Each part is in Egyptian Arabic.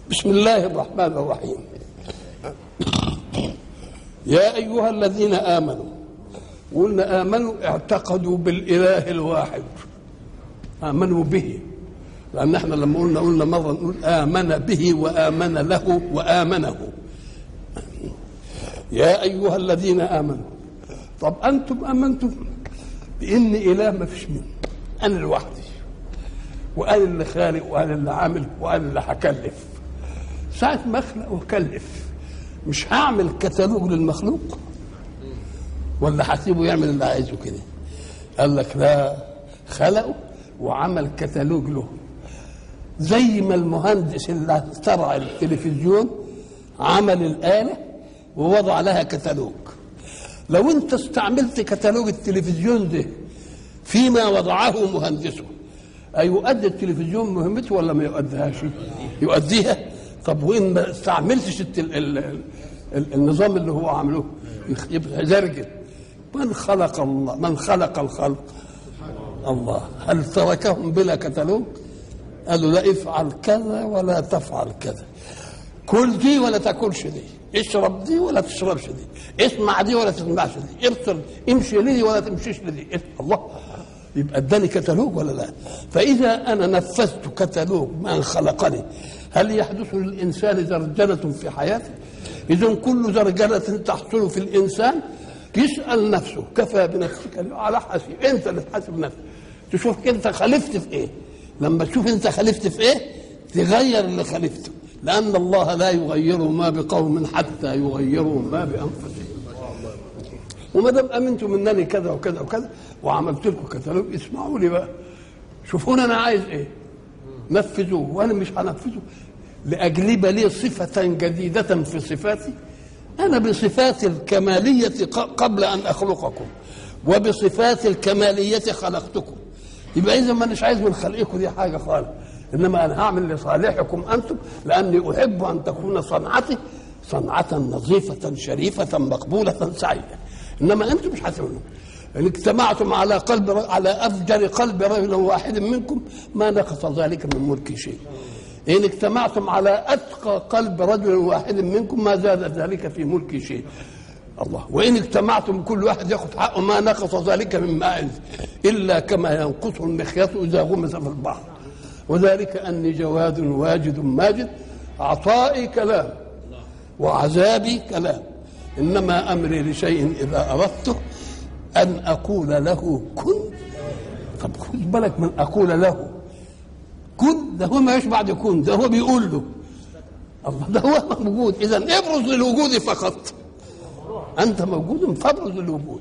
بسم الله الرحمن الرحيم يا أيها الذين آمنوا قلنا آمنوا اعتقدوا بالإله الواحد آمنوا به لأن احنا لما قلنا قلنا مرة نقول آمن به وآمن له وآمنه يا أيها الذين آمنوا طب أنتم آمنتم بإن إله ما فيش منه أنا لوحدي وأنا اللي خالق وأنا اللي عامل وأنا اللي هكلف ساعة ما أخلق وأكلف مش هعمل كتالوج للمخلوق ولا هسيبه يعمل اللي عايزه كده قال لك لا خلقه وعمل كتالوج له زي ما المهندس اللي اخترع التلفزيون عمل الآلة ووضع لها كتالوج لو انت استعملت كتالوج التلفزيون ده فيما وضعه مهندسه أيؤدي التلفزيون مهمته ولا ما يؤديهاش يؤديها طب وين ما استعملتش التل... ال... ال... النظام اللي هو عامله يبقى زرجل من خلق الله من خلق الخلق الله هل تركهم بلا كتالوج قالوا لا افعل كذا ولا تفعل كذا كل دي ولا تاكلش دي اشرب دي ولا تشربش دي اسمع دي ولا تسمعش دي ابصر امشي لدي ولا تمشيش لدي الله يبقى اداني كتالوج ولا لا فاذا انا نفذت كتالوج من خلقني هل يحدث للانسان زرجنه في حياته اذا كل زرجنه تحصل في الانسان يسال نفسه كفى بنفسك على حسيب انت اللي تحاسب نفسك تشوف انت خالفت في ايه لما تشوف انت خالفت في ايه تغير اللي خالفته لان الله لا يغير ما بقوم حتى يغيروا ما بانفسهم وما دام امنتم انني كذا وكذا وكذا وعملت لكم كتالوج اسمعوا لي بقى شوفوني انا عايز ايه نفذوه وانا مش هنفذه لاجلب لي صفه جديده في صفاتي انا بصفات الكماليه قبل ان اخلقكم وبصفات الكماليه خلقتكم يبقى اذا ما مش عايز من خلقكم دي حاجه خالص انما انا هعمل لصالحكم انتم لاني احب ان تكون صنعتي صنعه نظيفه شريفه مقبوله سعيده انما انتم مش هتعملوا ان اجتمعتم على قلب على افجر قلب رجل واحد منكم ما نقص ذلك من ملك شيء ان اجتمعتم على اتقى قلب رجل واحد منكم ما زاد ذلك في ملك شيء الله وان اجتمعتم كل واحد ياخذ حقه ما نقص ذلك من ماء الا كما ينقص المخيط اذا غمس في البحر وذلك اني جواد واجد ماجد عطائي كلام وعذابي كلام انما امري لشيء اذا اردته ان اقول له كن طب خد بالك من اقول له كن ده هو ما يشبع يكون ده هو بيقول له الله ده هو موجود اذا ابرز للوجود فقط انت موجود فابرز للوجود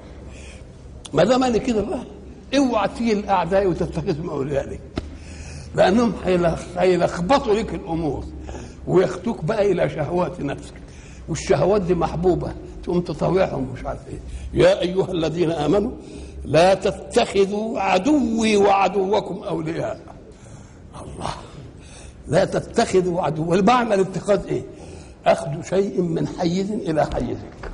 ما دام انا كده بقى اوعى تيجي الاعداء وتتخذهم اولياء لك لانهم هيلخبطوا لك الامور وياخدوك بقى الى شهوات نفسك والشهوات دي محبوبه تقوم تطاوعهم مش عارف ايه يا ايها الذين امنوا لا تتخذوا عدوي وعدوكم اولياء الله لا تتخذوا عدو والمعنى الاتخاذ ايه اخذ شيء من حيز الى حيزك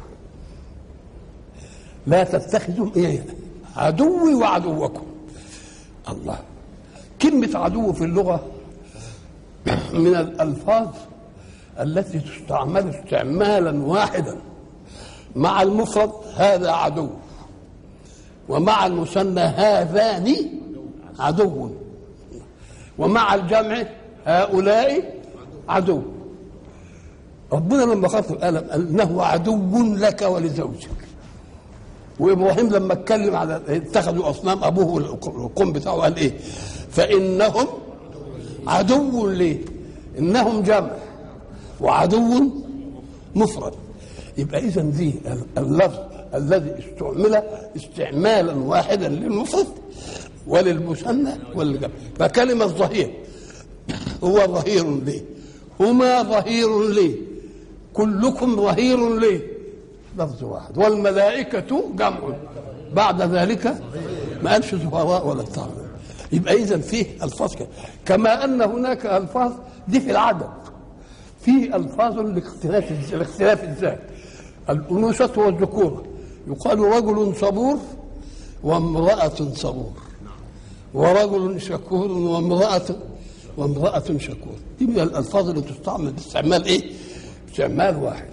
لا تتخذوا ايه عدوي وعدوكم الله كلمة عدو في اللغة من الألفاظ التي تستعمل استعمالا واحدا مع المفرد هذا عدو ومع المثنى هذان عدو ومع الجمع هؤلاء عدو ربنا لما خاطب قال انه عدو لك ولزوجك وابراهيم لما اتكلم على اتخذوا اصنام ابوه القوم بتاعه قال ايه فانهم عدو ليه انهم جمع وعدو مفرد يبقى اذا دي اللفظ الذي استعمل استعمالا واحدا للمفرد وللمثنى وللجمع فكلمة ظهير هو ظهير لي هما ظهير لي كلكم ظهير لي لفظ واحد والملائكة جمع بعد ذلك ما قالش زهراء ولا بتاع يبقى إذا فيه ألفاظ كده كما أن هناك ألفاظ دي في العدد في ألفاظ لاختلاف لاختلاف الذات الأنوثة والذكورة يقال رجل صبور وامرأة صبور ورجل شكور وامرأة وامرأة شكور دي من الألفاظ اللي تستعمل باستعمال إيه؟ استعمال واحد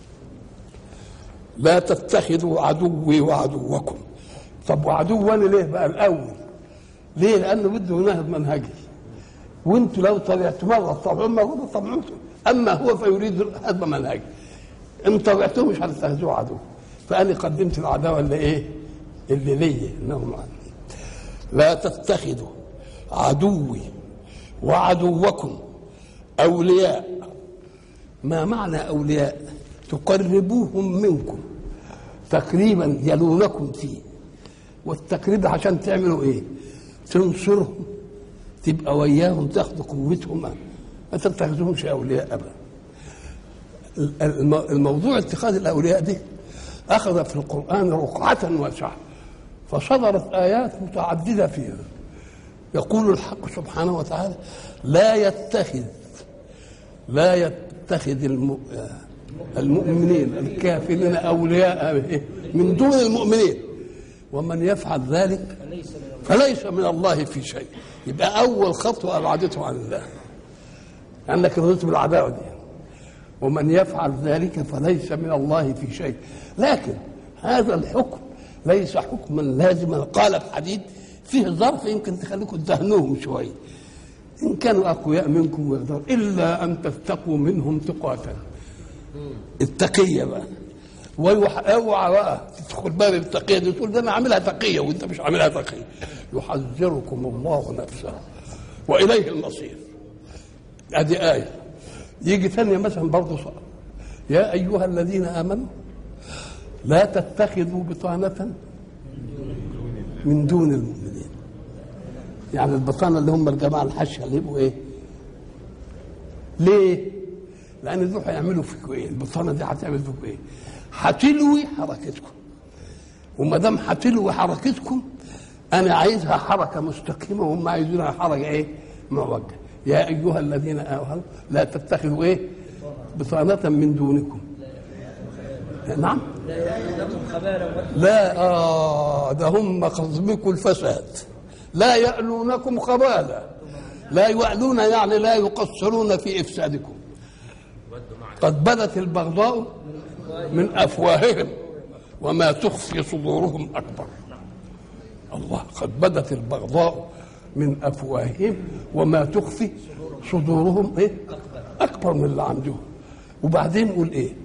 لا تتخذوا عدوي وعدوكم طب وعدواني ليه بقى الأول؟ ليه؟ لأنه بده ينهض منهجي وانتوا لو طلعتوا مرة طبعا مرة طبعا أما هو فيريد هدم منهجي ان طلعتوه مش هتتخذوه عدو فأنا قدمت العداوة اللي إيه؟ اللي ليا إنهم عني لا تتخذوا عدوي وعدوكم أولياء ما معنى أولياء تقربوهم منكم تقريبا يلونكم فيه والتقريب عشان تعملوا ايه تنصرهم تبقى وياهم تاخذوا قوتهم ما تتخذوهمش اولياء ابدا الم- الموضوع اتخاذ الاولياء دي اخذ في القران رقعه واسعه فصدرت ايات متعدده فيها يقول الحق سبحانه وتعالى لا يتخذ لا يتخذ الم... المؤمنين الكافرين اولياء من دون المؤمنين ومن يفعل ذلك فليس من الله في شيء يبقى اول خطوه ابعدته عن الله انك رضيت بالعداوه دي ومن يفعل ذلك فليس من الله في شيء لكن هذا الحكم ليس حكما لازما قالب حديد فيه ظرف يمكن تخليكم تدهنوهم شويه ان كانوا اقوياء منكم ويقدروا الا ان تتقوا منهم تقاة التقيه بقى ويوح... اوعى بقى تدخل باب التقيه دي تقول ده انا عاملها تقيه وانت مش عاملها تقيه يحذركم الله نفسه واليه المصير ادي ايه يجي ثانيه مثلا برضه صار يا ايها الذين امنوا لا تتخذوا بطانه من دون المؤمنين يعني البطانه اللي هم الجماعه الحشه اللي يبقوا ايه ليه لان دول هيعملوا فيكم ايه البطانه دي هتعمل فيكم ايه هتلوي حركتكم وما دام هتلوي حركتكم انا عايزها حركه مستقيمه وهم عايزينها حركه ايه معوجه يا ايها الذين امنوا لا تتخذوا ايه بطانه من دونكم نعم لا آه ده هم قصدكم الفساد لا يألونكم خبالا لا يعلون يعني لا يقصرون في إفسادكم قد بدت البغضاء من أفواههم وما تخفي صدورهم أكبر الله قد بدت البغضاء من أفواههم وما تخفي صدورهم إيه؟ أكبر من اللي عندهم وبعدين يقول إيه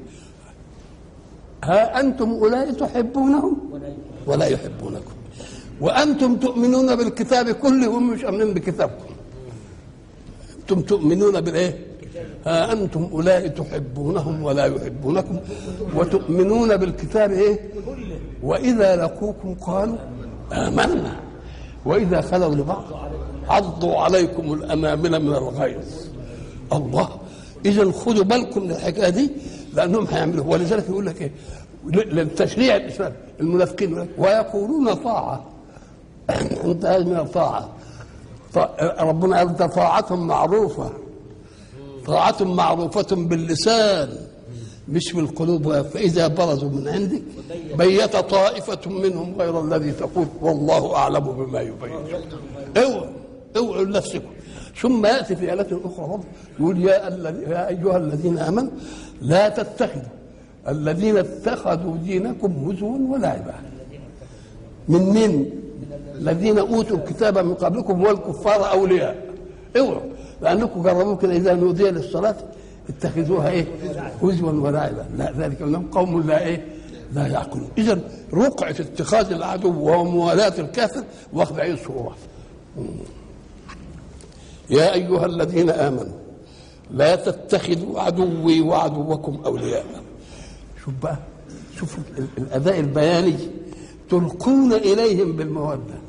ها أنتم أولئك تحبونهم ولا يحبونكم وأنتم تؤمنون بالكتاب كله وهم مش آمنين بكتابكم أنتم تؤمنون بالإيه ها أنتم أولئك تحبونهم ولا يحبونكم وتؤمنون بالكتاب إيه وإذا لقوكم قالوا آمنا وإذا خلوا لبعض عضوا عليكم الأنامل من الغيظ الله إذا خذوا بالكم من الحكاية دي لأنهم هيعملوا ولذلك يقول لك إيه للتشريع الإسلامي المنافقين يقول لك ويقولون طاعة أنت من الطاعة طا- ربنا قال ده طاعة معروفة طاعة معروفة باللسان مش بالقلوب فإذا برزوا من عندك بيت طائفة منهم غير الذي تقول والله أعلم بما يبين اوعوا اوعوا لنفسكم ثم يأتي في آيات أخرى برضه يقول يا, الذي- يا أيها الذين آمنوا لا تتخذوا الذين اتخذوا دينكم هزوا ولعبا من من الذين اوتوا الكتاب من قبلكم والكفار اولياء اوعوا لانكم جربوا كده اذا نودي للصلاه اتخذوها ايه هزوا ولعبا لا ذلك انهم قوم لا ايه لا يعقلون اذا رقعه اتخاذ العدو وموالاه الكافر واخذ اي صوره يا ايها الذين امنوا لا تتخذوا عدوي وعدوكم اولياء شوف بقى شوف ال- الاداء البياني تلقون اليهم بالموده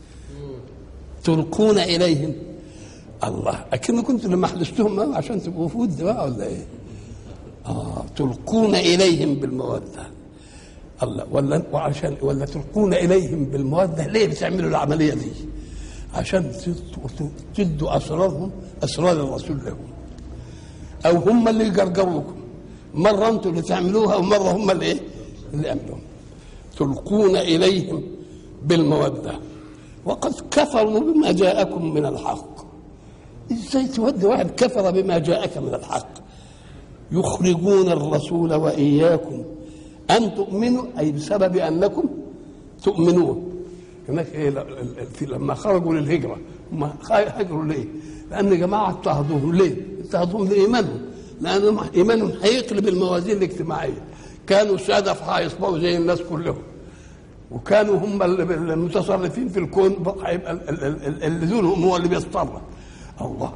تلقون اليهم الله اكن كنت لما حدثتهم معه عشان تبقوا في ود بقى ولا ايه؟ اه تلقون اليهم بالموده الله ولا وعشان ولا تلقون اليهم بالموده ليه بتعملوا العمليه دي؟ عشان تد- تدوا اسرارهم اسرار الرسول لهم او هم اللي يجرجروكم مره انتم اللي تعملوها ومره هم اللي ايه اللي يعملوها تلقون اليهم بالموده وقد كفروا بما جاءكم من الحق ازاي تودي واحد كفر بما جاءك من الحق يخرجون الرسول واياكم ان تؤمنوا اي بسبب انكم تؤمنون هناك ايه لما خرجوا للهجره هم هاجروا ليه؟ لان جماعه اضطهدوهم ليه؟ اضطهدوهم لايمانهم لان ايمانهم هيقلب الموازين الاجتماعيه كانوا ساده هيصبحوا زي الناس كلهم وكانوا هم المتصرفين في الكون هيبقى اللي دونهم هو اللي بيتصرف الله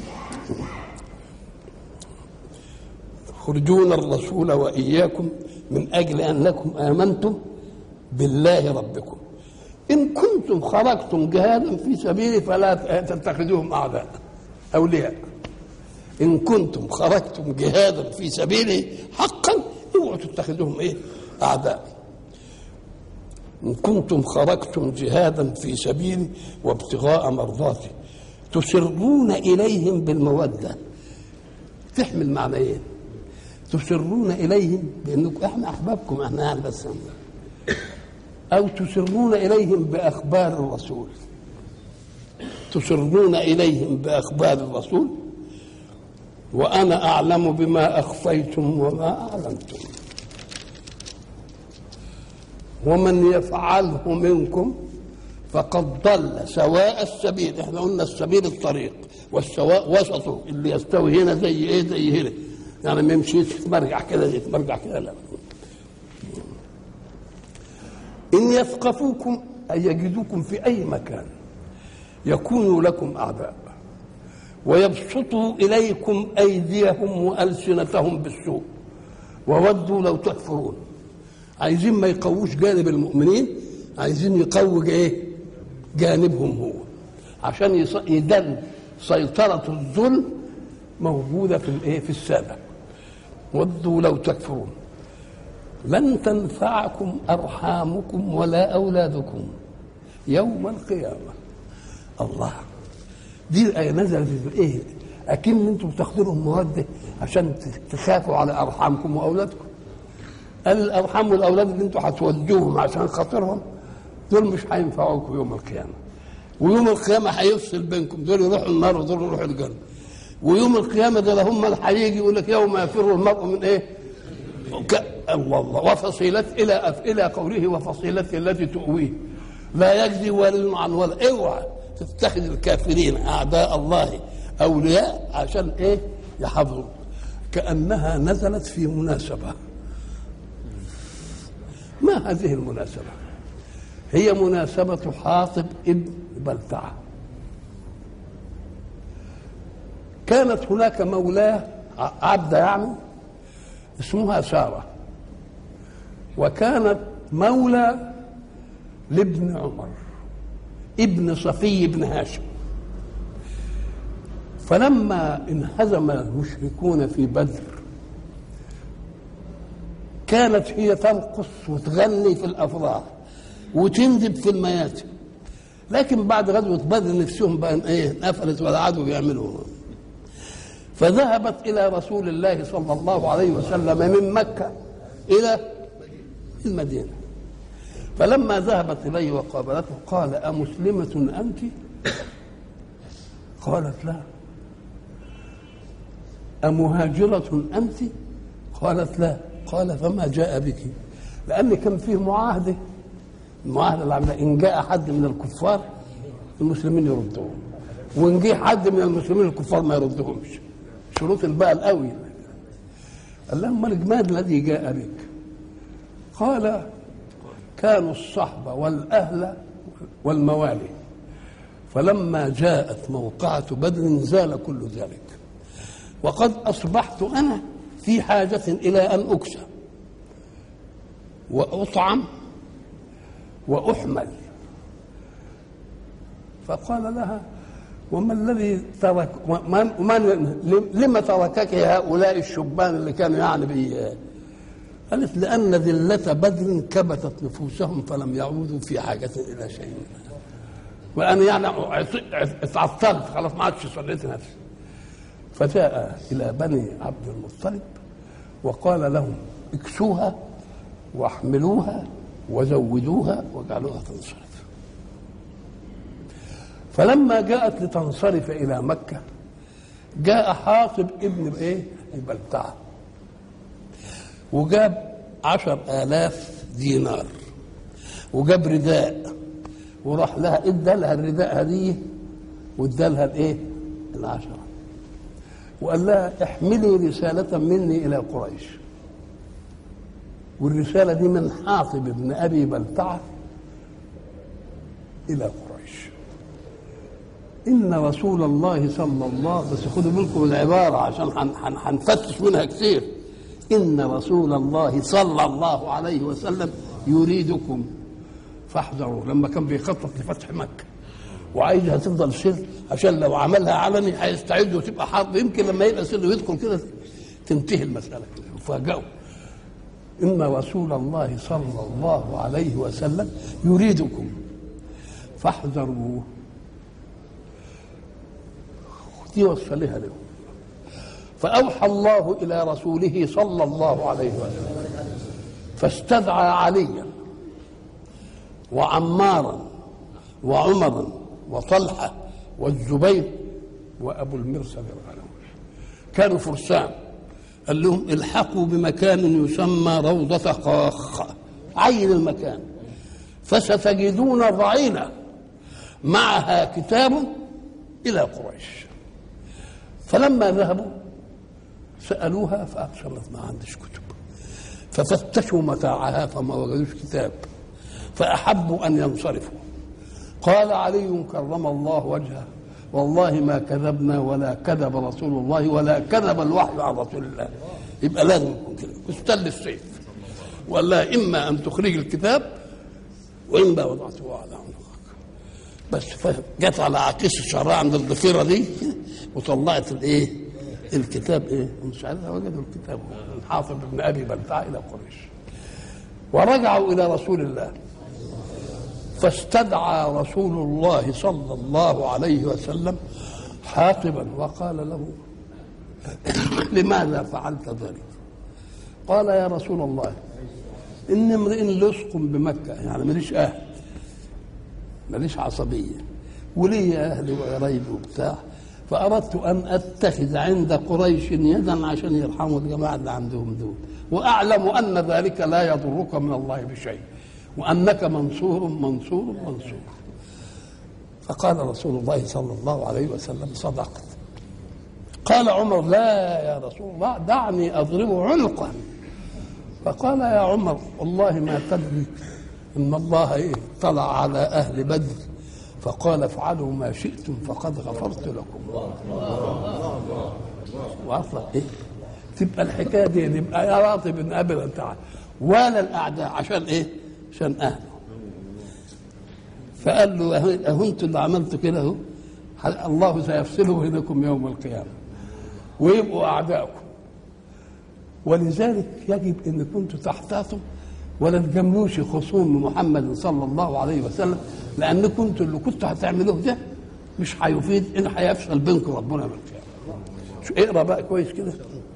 تخرجون الرسول واياكم من اجل انكم امنتم بالله ربكم ان كنتم خرجتم جهادا في سبيلي فلا تتخذوهم اعداء اولياء ان كنتم خرجتم جهادا في سبيلي حقا اوعوا تتخذوهم ايه اعداء ان كنتم خرجتم جهادا في سبيلي وابتغاء مرضاتي تسرون اليهم بالموده تحمل معنيين تسرون اليهم بانكم احنا احبابكم احنا يعني بس او تسرون اليهم باخبار الرسول تسرون اليهم باخبار الرسول وانا اعلم بما اخفيتم وما اعلنتم ومن يفعله منكم فقد ضل سواء السبيل احنا قلنا السبيل الطريق والسواء وسطه اللي يستوي هنا زي ايه زي هنا يعني ما يمشيش يتمرجع كده يتمرجع كده لا إن يثقفوكم أي يجدوكم في أي مكان يكونوا لكم أعداء ويبسطوا إليكم أيديهم وألسنتهم بالسوء وودوا لو تكفرون عايزين ما يقووش جانب المؤمنين عايزين يقووا ايه جانبهم هو عشان يدل سيطرة الظلم موجودة في الايه في السادة ودوا لو تكفرون لن تنفعكم أرحامكم ولا أولادكم يوم القيامة الله دي الآية نزلت في إيه؟ أكن أنتم بتاخدوا مواد عشان تخافوا على أرحامكم وأولادكم قال الأرحام والأولاد اللي أنتم هتودوهم عشان خاطرهم دول مش هينفعوكم يوم القيامة ويوم القيامة هيفصل بينكم دول يروحوا النار ودول يروحوا الجنة ويوم القيامة ده هم اللي هيجي يقول لك يوم يفر المرء من إيه؟ الله الله وفصيلة إلى إلى قوله وفصيلته التي تؤويه لا يجزي والد عن ولد اوعى تتخذ الكافرين أعداء الله أولياء عشان إيه؟ يحفظوا كأنها نزلت في مناسبة ما هذه المناسبة؟ هي مناسبة حاطب ابن بلتعة كانت هناك مولاه عبد يعني اسمها سارة وكانت مولى لابن عمر ابن صفي بن هاشم فلما انهزم المشركون في بدر كانت هي ترقص وتغني في الافراح وتندب في المياتم لكن بعد غزوه بدر نفسهم بقى ايه قفلت ولا عادوا بيعملوا فذهبت الى رسول الله صلى الله عليه وسلم من مكه الى المدينه فلما ذهبت اليه وقابلته قال امسلمه انت قالت لا أمهاجرة أنت؟ قالت لا قال فما جاء بك لأن كان فيه معاهدة المعاهدة اللي عملها إن جاء حد من الكفار المسلمين يردوهم وإن جه حد من المسلمين الكفار ما يردهمش شروط الباء القوي قال لهم المال الذي جاء بك قال كانوا الصحبة والأهل والموالي فلما جاءت موقعة بدر زال كل ذلك وقد أصبحت أنا في حاجة إلى أن أكسى وأطعم وأحمل فقال لها وما الذي ترك من لما تركك هؤلاء الشبان اللي كانوا يعني بي قالت لأن ذلة بدر كبتت نفوسهم فلم يعودوا في حاجة إلى شيء وأنا يعني اتعطلت خلاص ما عادش صليت نفسي فجاء إلى بني عبد المطلب وقال لهم اكسوها واحملوها وزودوها واجعلوها تنصرف فلما جاءت لتنصرف إلى مكة جاء حاطب ابن ايه البلتعه وجاب عشر آلاف دينار وجاب رداء وراح لها ادى لها الرداء هديه وادى لها الايه؟ العشره وقال لها احملي رسالة مني إلى قريش والرسالة دي من حاطب بن أبي بلتعة إلى قريش إن رسول الله صلى الله بس خدوا بالكم العبارة عشان هنفتش منها كثير إن رسول الله صلى الله عليه وسلم يريدكم فاحذروا لما كان بيخطط لفتح مكة وعايزها تفضل سر عشان لو عملها علني هيستعد وتبقى حرب يمكن لما يبقى سر ويدخل كده تنتهي المسألة كده وفاجئوا إن رسول الله صلى الله عليه وسلم يريدكم فاحذروه دي وصلها لهم فأوحى الله إلى رسوله صلى الله عليه وسلم فاستدعى عليا وعمارا وعمرا وطلحة والزبير وأبو المرسل الغنوي كانوا فرسان قال لهم الحقوا بمكان يسمى روضة خاخ عين المكان فستجدون ضعينة معها كتاب إلى قريش فلما ذهبوا سألوها فأبشرت ما عندش كتب ففتشوا متاعها فما وجدوش كتاب فأحبوا أن ينصرفوا قال علي كرم الله وجهه والله ما كذبنا ولا كذب رسول الله ولا كذب الوحي عن رسول الله يبقى لازم يكون كده استل السيف وقال لها اما ان تخرج الكتاب واما وضعته على عنقك بس جت على عكس الشعراء عند الضفيره دي وطلعت الايه الكتاب ايه مش عارف وجدوا الكتاب الحافظ ابن ابي بلتع الى قريش ورجعوا الى رسول الله فاستدعى رسول الله صلى الله عليه وسلم حاطبا وقال له لماذا فعلت ذلك قال يا رسول الله إن امرئ لصق بمكة يعني ماليش أهل ماليش عصبية ولي أهلي وقرايبي وبتاع فأردت أن أتخذ عند قريش يدا عشان يرحموا الجماعة اللي عندهم دول وأعلم أن ذلك لا يضرك من الله بشيء وأنك منصور منصور منصور فقال رسول الله صلى الله عليه وسلم صدقت قال عمر لا يا رسول الله دعني أضرب عنقا فقال يا عمر والله ما تدري إن الله اطلع على أهل بدر فقال افعلوا ما شئتم فقد غفرت لكم واصلا ايه تبقى الحكايه دي يبقى يا راضي بن ابي تعالى ولا الاعداء عشان ايه؟ عشان اهله فقال له اهو انتوا اللي عملتوا كده اهو الله سيفصله بينكم يوم القيامه ويبقوا اعدائكم ولذلك يجب ان كنتوا تحتاطوا ولا تجاملوش خصوم محمد صلى الله عليه وسلم لان كنتوا اللي كنتوا هتعملوه ده مش هيفيد ان هيفصل بينكم ربنا يوم القيامه اقرا بقى كويس كده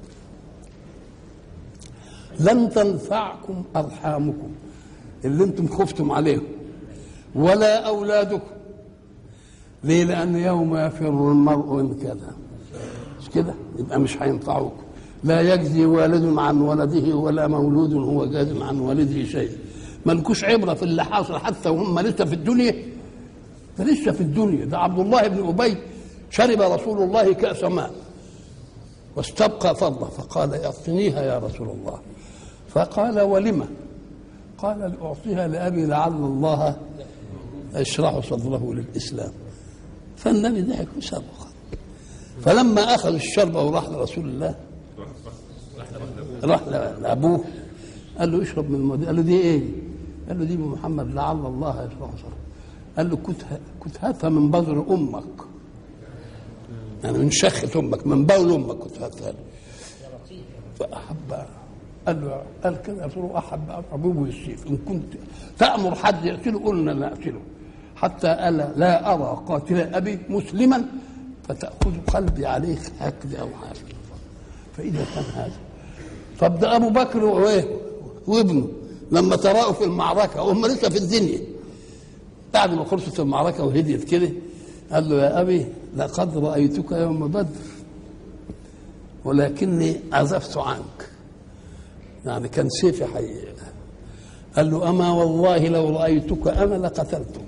لن تنفعكم ارحامكم اللي انتم خفتم عليهم ولا اولادكم ليه لان يوم يفر المرء من كذا مش كده يبقى مش هينفعوكم لا يجزي والد عن ولده ولا مولود هو جاز عن والده شيء ملكوش عبره في اللي حاصل حتى وهم لسه في الدنيا ده لسه في الدنيا ده عبد الله بن ابي شرب رسول الله كاس ماء واستبقى فضله فقال اعطنيها يا رسول الله فقال ولم قال لاعطيها لابي لعل الله يشرح صدره للاسلام فالنبي ضحك وسابقه فلما اخذ الشربه وراح لرسول الله راح لابوه قال له اشرب من الماء قال له دي ايه؟ قال له دي من محمد لعل الله يشرح صدره قال له كنت كنت هاتها من بذر امك يعني من شخة امك من بول امك كنت هاتها فاحب قال له قال كده رسول الله احب ابوه بالسيف ان كنت تامر حد يقتله قلنا لا اقتله حتى الا لا ارى قاتل ابي مسلما فتاخذ قلبي عليه هكذا او هكذا فاذا كان هذا طب ده ابو بكر وايه وابنه لما تراءوا في المعركه وهم لسه في الدنيا بعد ما خلصت المعركه وهديت كده قال له يا ابي لقد رايتك يوم بدر ولكني عزفت عنك يعني كان سيفي حي قال له أما والله لو رأيتك أنا لقتلتك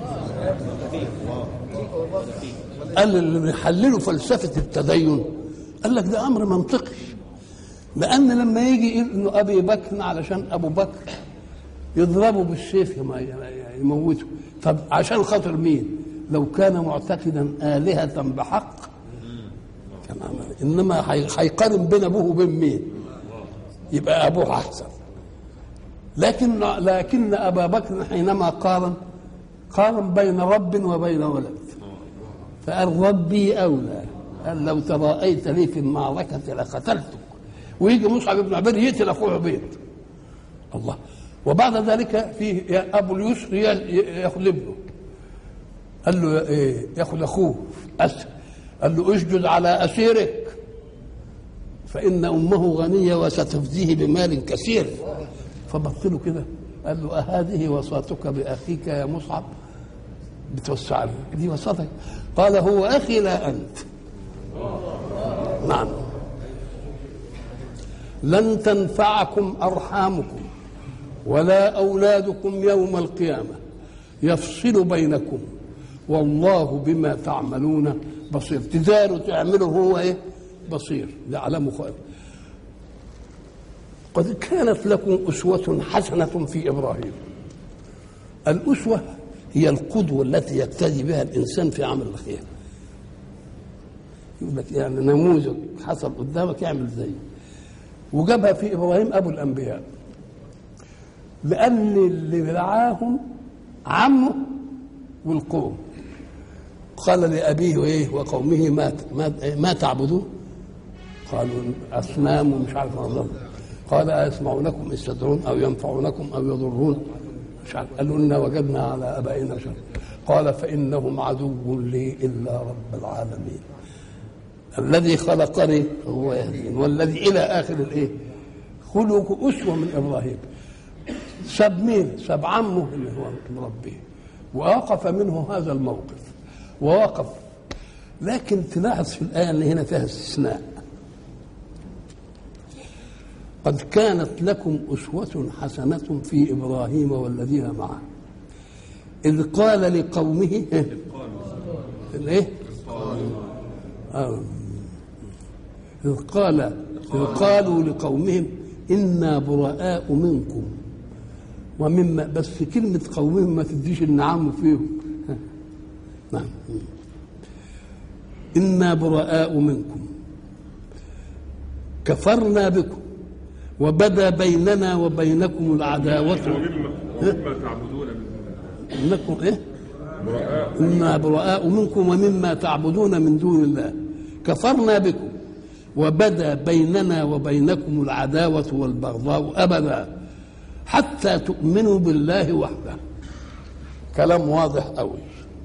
قال اللي بيحللوا فلسفة التدين قال لك ده أمر منطقي لأن لما يجي إنه أبي بكر علشان أبو بكر يضربه بالسيف يموته طب عشان خاطر مين لو كان معتقدا آلهة بحق كان عمل إنما هيقارن بين أبوه وبين مين يبقى أبوه أحسن لكن لكن أبا بكر حينما قارن قارن بين رب وبين ولد فقال ربي أولى قال لو تراءيت لي في المعركة لقتلتك ويجي مصعب بن عبيد يقتل أخوه عبيد الله وبعد ذلك في ابو اليسر ياخذ ابنه قال له ايه ياخذ اخوه اسر قال له اسجد على اسيرك فان امه غنيه وستفديه بمال كثير فبص له كده قال له أهذه وصاتك بأخيك يا مصعب بتوسع له دي وصاتك قال هو أخي لا أنت نعم لن تنفعكم أرحامكم ولا أولادكم يوم القيامة يفصل بينكم والله بما تعملون بصير تداروا تعملوا هو ايه بصير يعلم خير قد كانت لكم أسوة حسنة في إبراهيم الأسوة هي القدوة التي يقتدي بها الإنسان في عمل الخير يقول لك يعني نموذج حصل قدامك اعمل زيه وجابها في إبراهيم أبو الأنبياء لأن اللي رعاهم عمه والقوم قال لأبيه وإيه وقومه ما ما, ما تعبدون قالوا أصنام ومش عارف الله قال أيسمعونكم إذ تدعون أو ينفعونكم أو يضرون مش عارف قالوا إنا وجدنا على آبائنا شر قال فإنهم عدو لي إلا رب العالمين الذي خلقني هو يهدين والذي إلى آخر الإيه خلق أسوة من إبراهيم سب مين؟ سب عمه اللي هو مربيه ووقف منه هذا الموقف ووقف لكن تلاحظ في الآية أن هنا فيها استثناء قد كانت لكم أسوة حسنة في إبراهيم والذين معه إذ قال لقومه إيه؟ آه. إذ قال إذ قالوا لقومهم إنا براء منكم ومما بس كلمة قومهم ما تديش النعام فيهم نعم إنا براء منكم كفرنا بكم وبدا بيننا وبينكم العداوة ومما تعبدون من إنكم إيه؟ براء إنا براء منكم ومما تعبدون من دون الله كفرنا بكم وبدا بيننا وبينكم العداوة والبغضاء أبدا حتى تؤمنوا بالله وحده كلام واضح قوي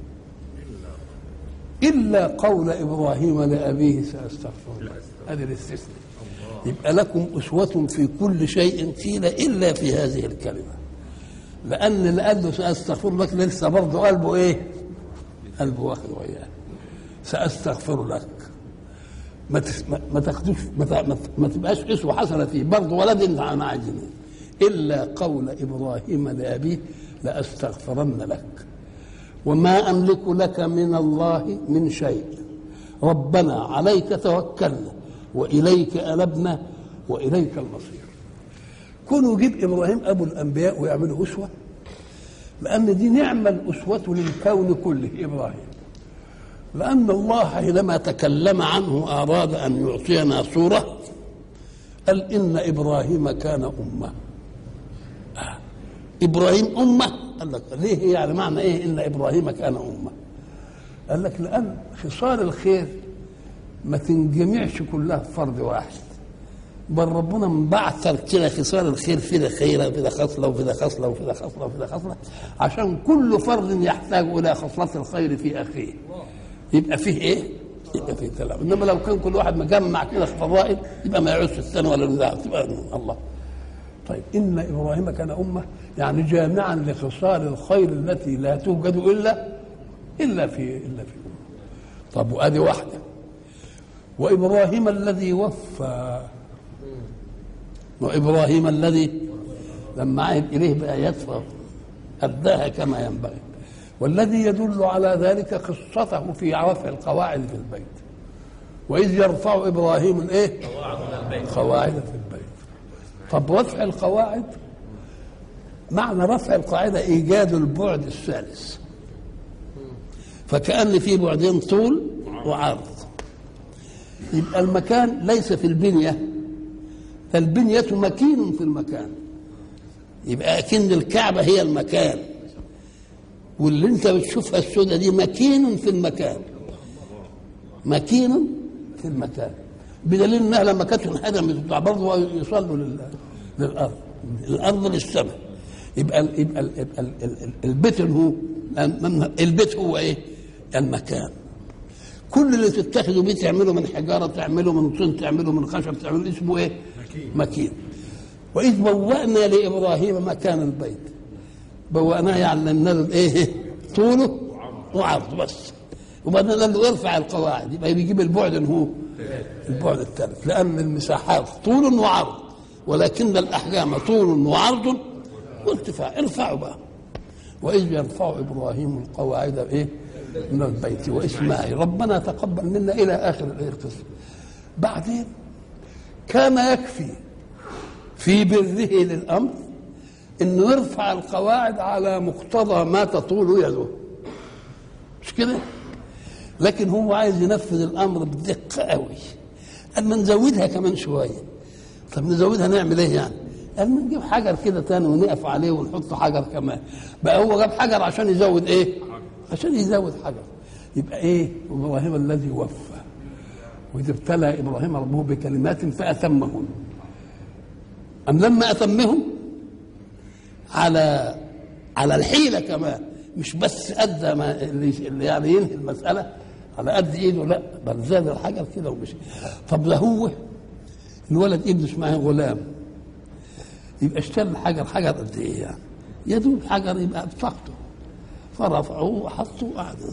إلا قول إبراهيم لأبيه سأستغفر لك هذه الاستثناء يبقى لكم أسوة في كل شيء قيل إلا في هذه الكلمة لأن اللي قال له سأستغفر لك لسه برضه قلبه إيه؟ قلبه واخد وياه سأستغفر لك ما تس... ما- ما تاخدوش ما, ت... ما, ت... ما تبقاش اسوه حسنه فيه برضه ولد انت انا عايزين الا قول ابراهيم لابيه لاستغفرن لك وما املك لك من الله من شيء ربنا عليك توكلنا واليك انبنا واليك المصير كونوا يجيب ابراهيم ابو الانبياء ويعملوا اسوه لان دي نعمه الاسوه للكون كله ابراهيم لأن الله حينما تكلم عنه أراد أن يعطينا صورة قال إن إبراهيم كان أمة آه. إبراهيم أمة قال لك ليه يعني معنى إيه إن إبراهيم كان أمة قال لك لأن خصال الخير ما تنجمعش كلها في فرد واحد بل ربنا مبعثر كده خصال الخير في ده خيرة وفي ده خصلة وفي ده خصلة وفي ده خصلة وفي ده خصلة عشان كل فرد يحتاج إلى خصلة الخير في أخيه يبقى فيه ايه؟ يبقى فيه تلاعب انما لو كان كل واحد مجمع كده في فضائل يبقى ما يعوز الثاني ولا النزاع تبقى الله طيب ان ابراهيم كان امه يعني جامعا لخصال الخير التي لا توجد الا الا في الا في امه طب وادي واحده وإبراهيم الذي وفى وإبراهيم الذي لما عهد إليه بآياته أداها كما ينبغي والذي يدل على ذلك قصته في رفع القواعد في البيت وإذ يرفع إبراهيم الإيه؟ قواعد في البيت طب رفع القواعد معنى رفع القاعدة إيجاد البعد الثالث فكأن في بعدين طول وعرض يبقى المكان ليس في البنية فالبنية مكين في المكان يبقى أكن الكعبة هي المكان واللي انت بتشوفها السودة دي مكين في المكان مكين في المكان بدليل انها لما كانت انهدمت بتاع برضه يصلوا لل- للارض الارض للسماء يبقى ال- يبقى, ال- يبقى ال- ال- البيت اللي هو البيت هو ايه؟ المكان كل اللي تتخذوا بيه تعمله من حجاره تعمله من طين تعمله من خشب تعمله اسمه ايه؟ مكين واذ بوأنا لابراهيم مكان البيت بوأناه يعني علمنا له ايه؟ طوله وعرضه بس وبعدين قال له ارفع القواعد يبقى بيجيب البعد اللي هو البعد الثالث لان المساحات طول وعرض ولكن الاحجام طول وعرض وارتفاع ارفعوا بقى واذ يرفع ابراهيم القواعد ايه من البيت واسماعيل ربنا تقبل منا الى اخر الايه القصه بعدين كان يكفي في بره للامر انه يرفع القواعد على مقتضى ما تطول يده مش كده لكن هو عايز ينفذ الامر بدقه قوي قال ما نزودها كمان شويه طب نزودها نعمل ايه يعني قال ما نجيب حجر كده تاني ونقف عليه ونحط حجر كمان بقى هو جاب حجر عشان يزود ايه عشان يزود حجر يبقى ايه ابراهيم الذي وفى واذ ابتلى ابراهيم ربه بكلمات فاتمهن ام لما اتمهم على على الحيله كمان مش بس ادى ما اللي اللي يعني ينهي المساله على قد ايده لا بل زاد الحجر كده ومشي طب ده هو الولد ابن اسماعيل غلام يبقى اشترى الحجر حجر قد ايه يعني يدوب حجر يبقى بطاقته فرفعوه وحطوه وقعدوا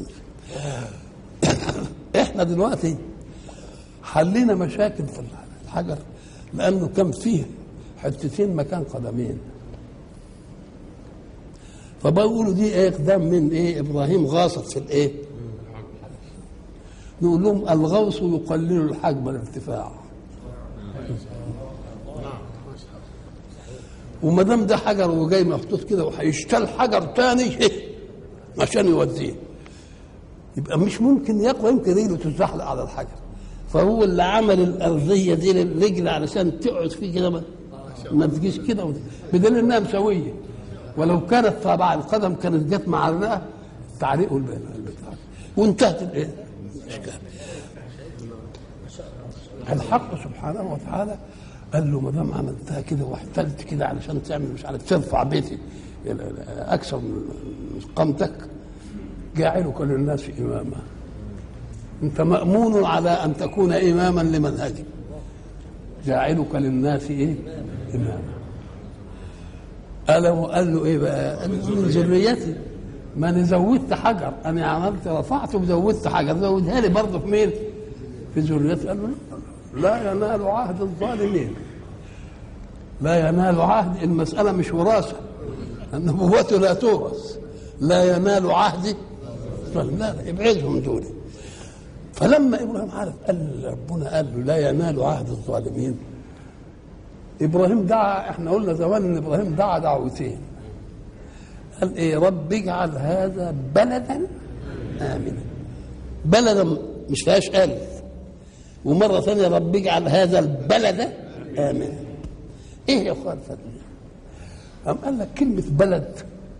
احنا دلوقتي حلينا مشاكل في الحجر لانه كان فيه حتتين مكان قدمين فبقولوا دي ايه اقدام من ايه ابراهيم غاصت في الايه نقول لهم الغوص يقلل الحجم الارتفاع وما دام ده حجر وجاي محطوط كده وهيشتل حجر تاني عشان يوديه يبقى مش ممكن يقوى يمكن رجله تتزحلق على الحجر فهو اللي عمل الارضيه دي للرجل علشان تقعد فيه كده ما, ما تجيش كده بدليل انها مسويه ولو كانت تبع القدم كانت جت مع الرئه تعليقه البتاع وانتهت الايه؟ الاشكال الحق سبحانه وتعالى قال له ما دام عملتها كده واحتلت كده علشان تعمل مش عارف ترفع بيتي اكثر من قامتك جاعلك للناس اماما انت مامون على ان تكون اماما لمنهجك جاعلك للناس ايه اماما قال قال له ايه بقى؟ قال له من ذريتي ما انا زودت حجر انا عملت رفعت وزودت حجر زودها لي برضه في مين؟ في ذريتي قال له لا ينال عهد الظالمين لا ينال عهد المسألة مش وراثة النبوة لا تورث لا ينال عهد لا لا ابعدهم دول فلما ابراهيم عرف قال ربنا قال له لا ينال عهد الظالمين ابراهيم دعا احنا قلنا زمان ان ابراهيم دعا دعوتين قال ايه رب اجعل هذا بلدا امنا بلدا مش فيهاش الف ومره ثانيه رب اجعل هذا البلد امنا ايه يا اخوان فضل قام قال لك كلمه بلد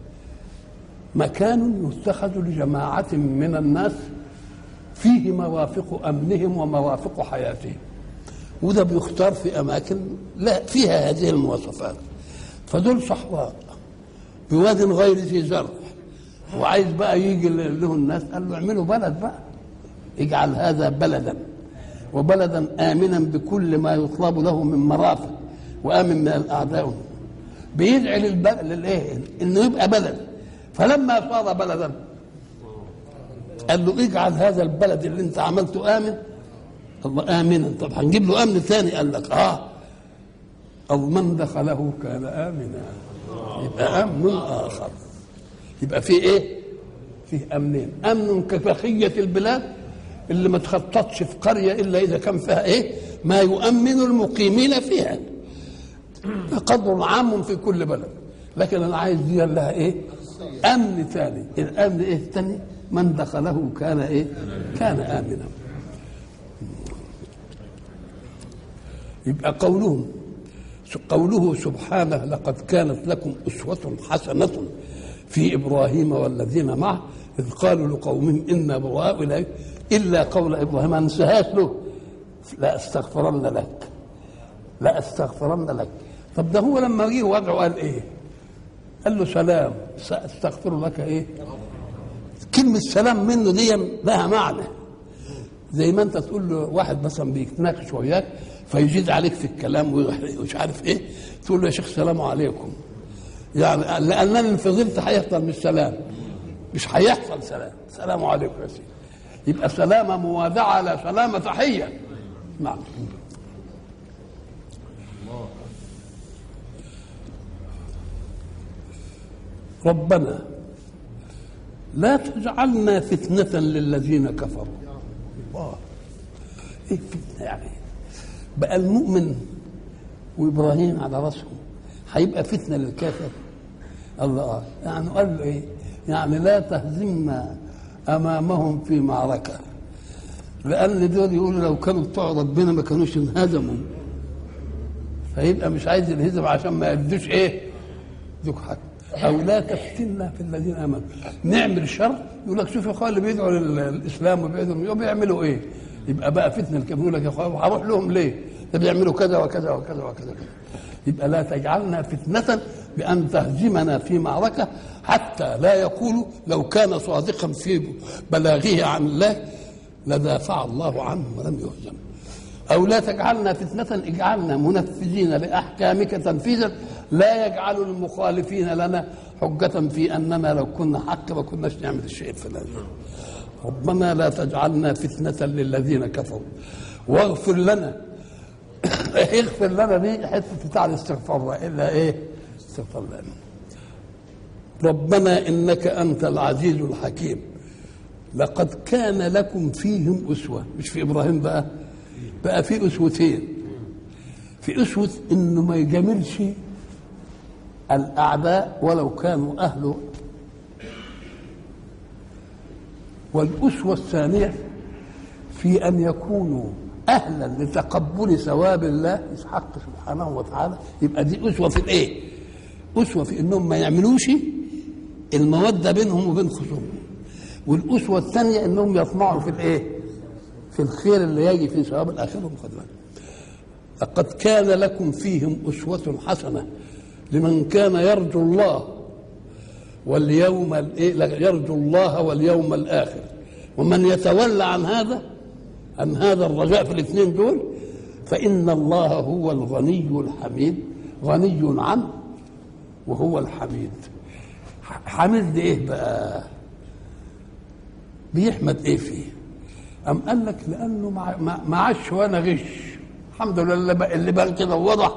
مكان يتخذ لجماعه من الناس فيه موافق امنهم وموافق حياتهم وده بيختار في اماكن لا فيها هذه المواصفات فدول صحراء بواد غير ذي زرع وعايز بقى يجي له الناس قال له اعملوا بلد بقى اجعل هذا بلدا وبلدا امنا بكل ما يطلب له من مرافق وامن من الاعداء بيدعي للبلد للايه انه يبقى بلد فلما صار بلدا قال له اجعل هذا البلد اللي انت عملته امن الله امنا طب هنجيب له امن ثاني قال لك اه او من دخله كان امنا يبقى امن اخر يبقى في ايه فيه امنين امن كبقيه البلاد اللي ما تخططش في قريه الا اذا كان فيها ايه ما يؤمن المقيمين فيها قدر عام في كل بلد لكن انا عايز دي لها ايه امن ثاني الامن ايه الثاني من دخله كان ايه كان امنا يبقى قولهم قوله سبحانه لقد كانت لكم أسوة حسنة في إبراهيم والذين معه إذ قالوا لقومهم إنا براء إليك إلا قول إبراهيم ما انساهاش له لا أستغفرن لك لا أستغفرن لك طب ده هو لما جه وضعه قال إيه؟ قال له سلام سأستغفر لك إيه؟ كلمة سلام منه دي لها معنى زي ما انت تقول له واحد مثلا بيتناقش وياك فيزيد عليك في الكلام ومش عارف ايه تقول له يا شيخ سلام عليكم يعني لان انا فضلت هيحصل مش سلام مش هيحصل سلام سلام عليكم يا سيدي يبقى سلامه موادعه لا سلامه تحيه نعم ربنا لا تجعلنا فتنة للذين كفروا الله ايه فتنة يعني بقى المؤمن وابراهيم على راسهم هيبقى فتنة للكافر الله يعني قال له ايه يعني لا تهزمنا امامهم في معركة لان دول يقولوا لو كانوا بتوع ربنا ما كانوش انهزموا فيبقى مش عايز ينهزم عشان ما يدوش ايه ذوك حق او لا تفتنا في الذين امنوا نعمل شر يقول لك شوف يا اخويا اللي بيدعوا للاسلام وبيدعوا بيعملوا ايه يبقى بقى فتنه الكافرين يقول لك يا اخويا هروح لهم ليه ده بيعملوا كذا وكذا وكذا وكذا يبقى لا تجعلنا فتنة بأن تهزمنا في معركة حتى لا يقولوا لو كان صادقا في بلاغه عن الله لدافع الله عنه ولم يهزم أو لا تجعلنا فتنة اجعلنا منفذين لأحكامك تنفيذا لا يجعل المخالفين لنا حجة في أننا لو كنا حق ما كناش نعمل الشيء الفلاني ربنا لا تجعلنا فتنة للذين كفروا واغفر لنا اغفر لنا دي حته بتاع الاستغفار الا ايه؟ استغفر لنا ربنا انك انت العزيز الحكيم لقد كان لكم فيهم اسوه مش في ابراهيم بقى بقى في اسوتين في اسوه انه ما يجاملش الاعداء ولو كانوا اهله والاسوه الثانيه في ان يكونوا اهلا لتقبل ثواب الله الحق سبحانه وتعالى يبقى دي اسوه في الايه؟ اسوه في انهم ما يعملوش الموده بينهم وبين خصومهم والاسوه الثانيه انهم يطمعوا في الايه؟ في الخير اللي يجي في ثواب الاخره والخدمه لقد كان لكم فيهم اسوه حسنه لمن كان يرجو الله واليوم يرجو الله واليوم الاخر ومن يتولى عن هذا عن هذا الرجاء في الاثنين دول فإن الله هو الغني الحميد غني عنه وهو الحميد حميد دي ايه بقى بيحمد ايه فيه أم قال لك لأنه ما عاش وأنا غش الحمد لله اللي بقى كده وضح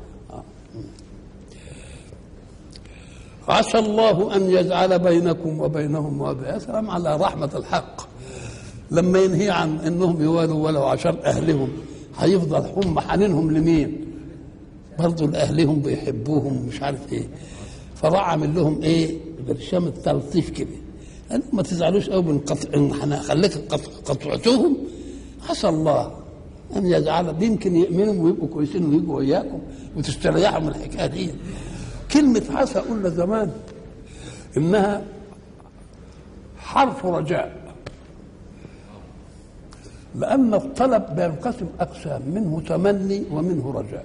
عسى الله أن يجعل بينكم وبينهم مودة يا سلام على رحمة الحق لما ينهي عن انهم يوالوا ولو عشر اهلهم هيفضل هم حنينهم لمين؟ برضه لاهلهم بيحبوهم مش عارف ايه فراح عامل لهم ايه؟ برشام التلطيف كده قال ما تزعلوش قوي من قطع ان خليك قطعتوهم عسى الله ان يجعل يمكن يؤمنوا ويبقوا كويسين ويجوا وياكم وتستريحوا من الحكايه دي كلمه عسى قلنا زمان انها حرف رجاء لأن الطلب بينقسم أقسام منه تمني ومنه رجاء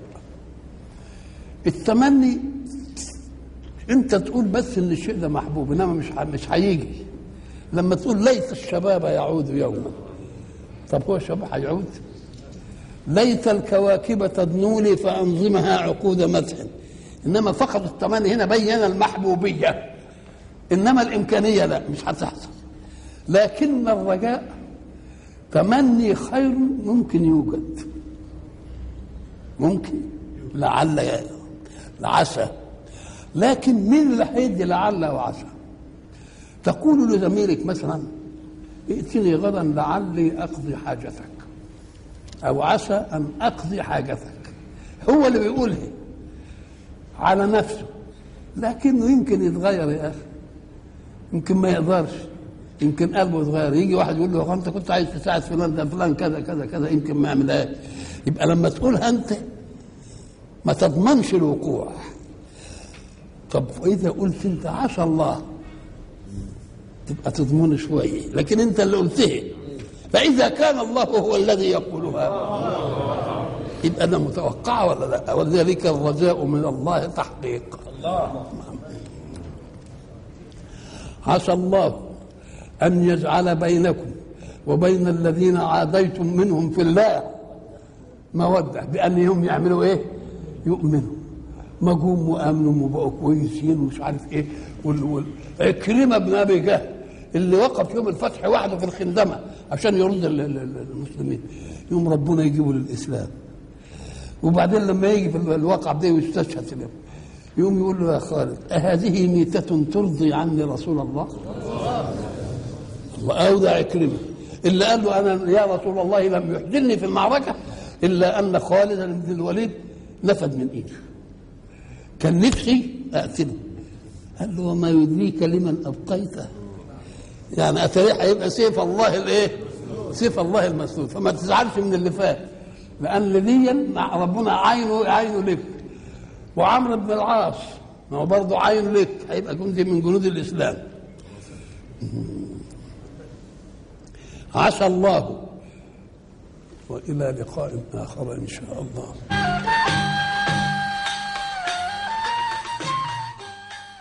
التمني أنت تقول بس إن الشيء ده محبوب إنما مش مش هيجي لما تقول ليت الشباب يعود يوما طب هو الشباب هيعود ليت الكواكب تدنو لي فأنظمها عقود مدح إنما فقط التمني هنا بين المحبوبية إنما الإمكانية لا مش هتحصل لكن الرجاء تمني خير ممكن يوجد ممكن لعل لعسى لكن مين اللي هيدي لعل وعسى تقول لزميلك مثلا ائتني غدا لعلي اقضي حاجتك او عسى ان اقضي حاجتك هو اللي بيقولها على نفسه لكنه يمكن يتغير يا اخي يمكن ما يقدرش يمكن قلبه يتغير يجي واحد يقول له هو انت كنت عايز تساعد فلان ده فلان كذا كذا كذا يمكن ما يعملهاش يبقى لما تقولها انت ما تضمنش الوقوع طب واذا قلت انت عسى الله تبقى تضمن شويه لكن انت اللي قلتها فاذا كان الله هو الذي يقولها يبقى انا متوقعه ولا لا وذلك الرجاء من الله تحقيق عسى الله ان يجعل بينكم وبين الذين عاديتم منهم في الله موده بانهم يعملوا ايه يؤمنوا ما جم وامنوا وبقوا كويسين ومش عارف ايه وال... وال... عكرمه بن ابي جهل اللي وقف يوم الفتح وحده في الخندمه عشان يرد ال- ال- ال- المسلمين يوم ربنا يجيبه للاسلام وبعدين لما يجي في الواقع ده ويستشهد في اليوم يقوم يقول له يا خالد أهذه ميتة ترضي عني رسول الله؟ الله أودع عكرمة اللي قال له أنا يا رسول الله لم يحزنني في المعركة إلا أن خالد بن الوليد نفد من إيده كان نفسي أقتله قال له وما يدريك لمن أبقيته يعني أتريح هيبقى سيف الله الإيه؟ سيف الله المسدود فما تزعلش من اللي فات لأن دي مع ربنا عينه عينه لك وعمرو بن العاص ما هو برضه عين لك هيبقى جندي من جنود الإسلام عسى الله والى لقاء اخر ان شاء الله